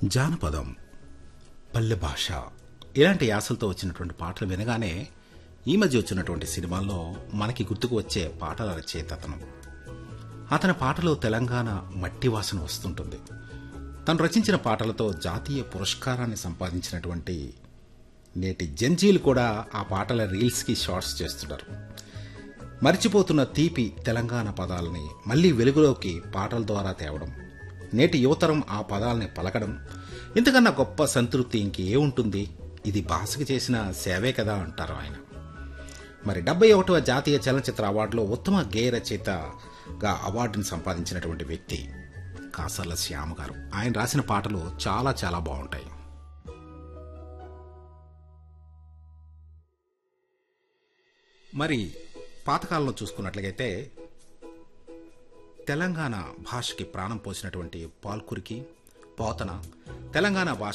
జానపదం పల్లె భాష ఇలాంటి యాసలతో వచ్చినటువంటి పాటలు వినగానే ఈ మధ్య వచ్చినటువంటి సినిమాల్లో మనకి గుర్తుకు వచ్చే పాటల రచయిత అతను అతని పాటలో తెలంగాణ మట్టి వాసన వస్తుంటుంది తను రచించిన పాటలతో జాతీయ పురస్కారాన్ని సంపాదించినటువంటి నేటి జంజీలు కూడా ఆ పాటల రీల్స్కి షార్ట్స్ చేస్తున్నారు మర్చిపోతున్న తీపి తెలంగాణ పదాలని మళ్ళీ వెలుగులోకి పాటల ద్వారా తేవడం నేటి యువతరం ఆ పదాలని పలకడం ఇంతకన్నా గొప్ప సంతృప్తి ఇంకే ఉంటుంది ఇది భాషకి చేసిన సేవే కదా అంటారు ఆయన మరి డెబ్బై ఒకటవ జాతీయ చలనచిత్ర అవార్డులో ఉత్తమ గేయ రచయితగా అవార్డును సంపాదించినటువంటి వ్యక్తి కాసర్ల శ్యామ గారు ఆయన రాసిన పాటలు చాలా చాలా బాగుంటాయి మరి పాతకాలంలో చూసుకున్నట్లయితే తెలంగాణ భాషకి ప్రాణం పోసినటువంటి పాల్కురికి పోతన తెలంగాణ భాష